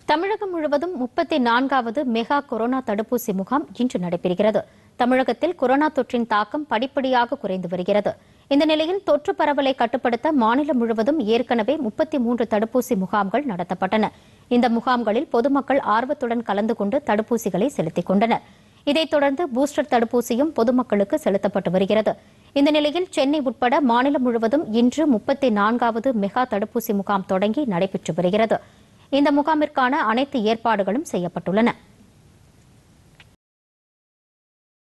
தமிழகம் முழுவதும் முப்பத்தி நான்காவது மெகா கொரோனா தடுப்பூசி முகாம் இன்று நடைபெறுகிறது தமிழகத்தில் கொரோனா தொற்றின் தாக்கம் படிப்படியாக குறைந்து வருகிறது இந்த நிலையில் தொற்று பரவலை கட்டுப்படுத்த மாநிலம் முழுவதும் ஏற்கனவே முப்பத்தி மூன்று தடுப்பூசி முகாம்கள் நடத்தப்பட்டன இந்த முகாம்களில் பொதுமக்கள் ஆர்வத்துடன் கலந்து கொண்டு தடுப்பூசிகளை செலுத்திக் கொண்டனர் இதைத் தொடர்ந்து பூஸ்டர் தடுப்பூசியும் பொதுமக்களுக்கு செலுத்தப்பட்டு வருகிறது இந்த நிலையில் சென்னை உட்பட மாநிலம் முழுவதும் இன்று முப்பத்தி நான்காவது மெகா தடுப்பூசி முகாம் தொடங்கி நடைபெற்று வருகிறது இந்த முகாமிற்கான அனைத்து ஏற்பாடுகளும் செய்யப்பட்டுள்ளன